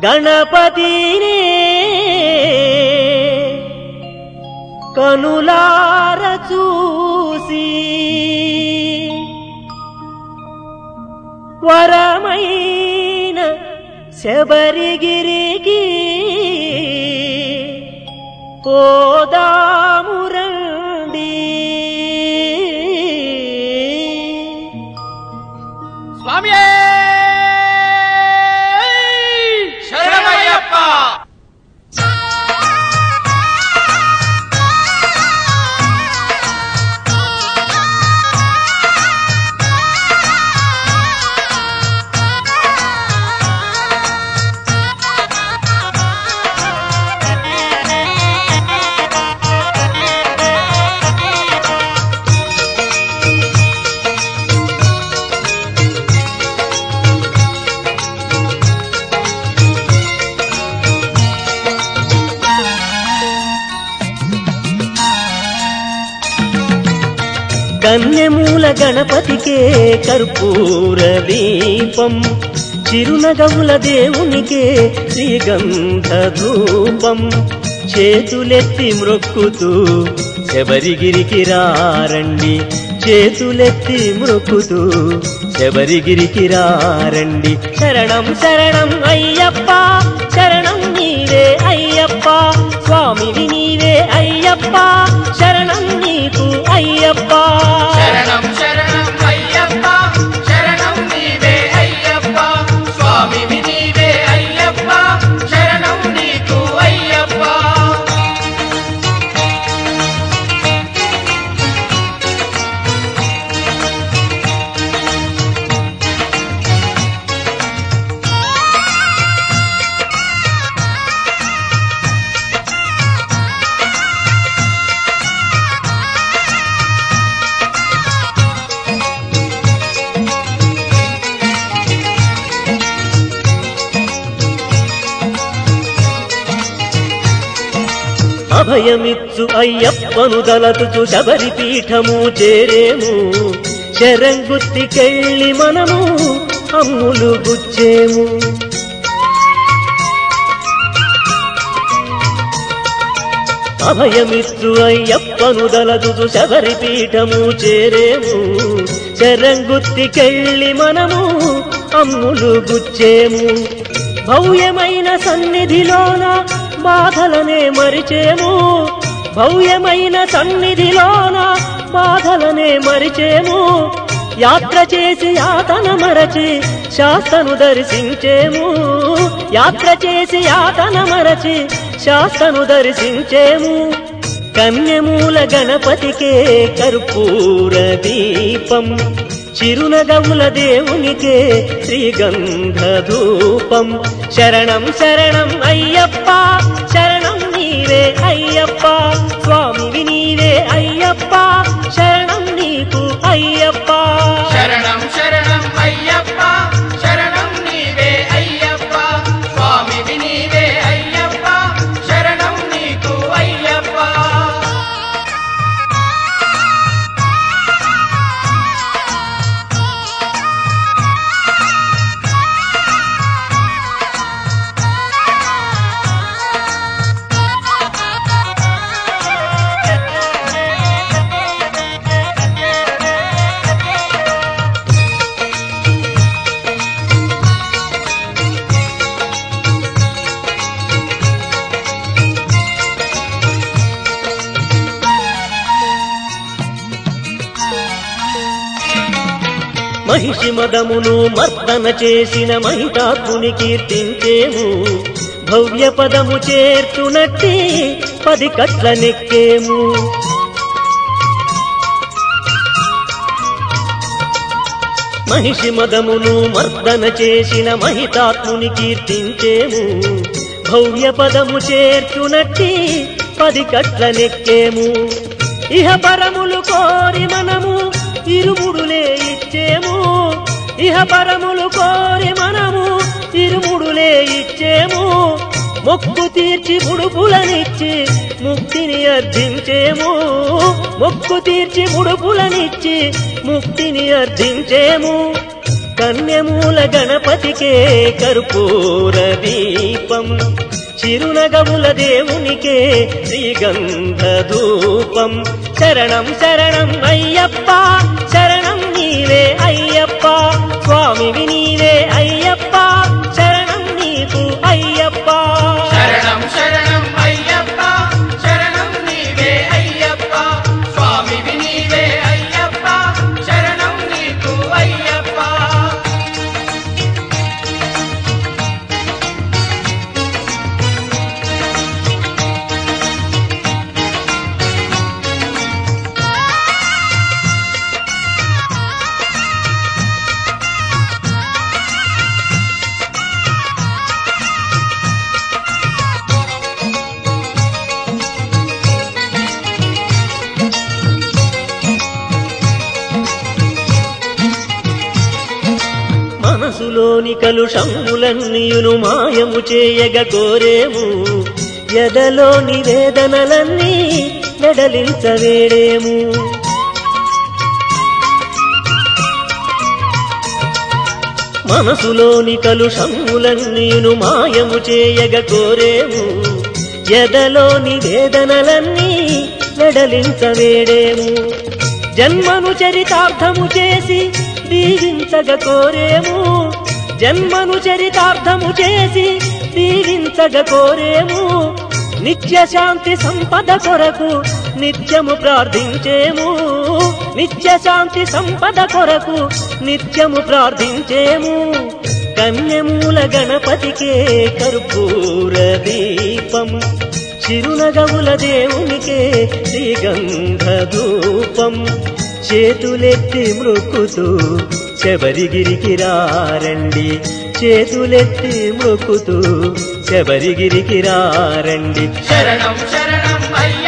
గణపతినే కనులార చూసి వరమైన శబరిగిరికి పోదామురండి స్వామి శరణమయ్యప్ప కన్యమూల గణపతికే కర్పూర దీపం చిరునగవుల దేవునికే శ్రీగంధ ధూపం చేతులెత్తి మ్రొక్కుతూ శబరిగిరికి రారండి చేతులెత్తి మ్రొక్కుతూ శబరిగిరికి రారండి శరణం శరణం అయ్యప్ప శరణం నీవే అయ్యప్ప స్వామివి నీవే అయ్యప్ప శరణం నీకు అయ్యప్ప శరణం శరణం అయ్యప్ప శరణం నీవే అయ్యప్ప స్వామి నీవే అయ్యప్ప శరణం నీకు అయ్యప్ప అభయమిచ్చు అయ్యప్పను దలతుచు శబరి పీఠము చేరేము శరంగుత్తికెళ్ళి మనము అమ్ములు గుచ్చేము అభయమిచ్చు అయ్యప్పను దలతుచు శబరి పీఠము చేరేము శరంగుత్తికెళ్ళి మనము అమ్ములు గుచ్చేము భవ్యమైన సన్నిధిలోన బాధలనే మరిచేము భవ్యమైన సన్నిధిలోన బాధలనే మరిచేము యాత్ర చేసి యాతన మరచి శాస్తను దర్శించేము యాత్ర చేసి యాతన మరచి శాస్తను దర్శించేము కన్యమూల గణపతికే కర్పూర దీపం చిరునగవుల దేవునికే శ్రీగంధ ధూపం శరణం శరణం అయ్యప్ప శరణం నీవే అయ్యప్ప స్వామివి నీవే అయ్యప్ప శరణం నీకు అయ్యప్ప శరణం శరణం అయ్యప్ప శరణం నీవే అయ్యప్ప స్వామి నీవే అయ్యప్ప శరణం నీకు అయ్యప్ప మహిషి మదమును మర్దన చేసిన మహితాత్ముని కీర్తించేము భవ్య పదము చేర్చునట్టి పది కట్ల నెక్కేము మహిషి మదమును మర్దన చేసిన మహితాత్ముని కీర్తించేము భవ్య పదము చేర్చునట్టి పది కట్ల నెక్కేము ఇహ పరములు కోరి మనము ఇరుముడులే ఇచ్చేము ఇహ పరములు కోరి మనము ఇరుముడులే ఇచ్చేము మొక్కు తీర్చి ముడుపులనిచ్చి ముక్తిని అర్థించేము మొక్కు తీర్చి ముడుపులనిచ్చి ముక్తిని అర్థించేము కన్యమూల గణపతికే కర్పూర దీపం చిరునగముల దేవునికే శ్రీగంధ ధూపం శరణం శరణం అయ్యప్ప శరణం నీవే అయ్యప్ప స్వామివి నీవే అయ్యప్ప శరణం నీకు అయ్యప్ప శరణం శరణం అయ్యప్ప శరణం నీవే అయ్యప్ప స్వామివి నీవే అయ్యప్ప శరణం నీకు అయ్యప్ప మనసులోని కలుషములన్నీయును మాయము చేయగ కోరేము ఎదలోని వేదనలన్నీ వెడలించవేడేము మనసులోని కలుషములన్నీయును మాయము చేయగ కోరేము ఎదలోని వేదనలన్నీ వెడలించవేడేము జన్మను చరితార్థము చేసి దీవించగ కోరేము జన్మను చరితార్థము చేసి దీవించగ కోరేము నిత్య శాంతి సంపద కొరకు నిత్యము ప్రార్థించేము నిత్య శాంతి సంపద కొరకు నిత్యము ప్రార్థించేము కన్యమూల గణపతికే కర్పూర దీపం చిరునగముల దేవునికే శ్రీగంధ ధూపం చేతులెత్తి మృక్కుతూ శబరిగిరికి రారండి చేతులెత్తి మృక్కుతూ శబరిగిరికి రారండి శరణం శరణం అయ్యప్ప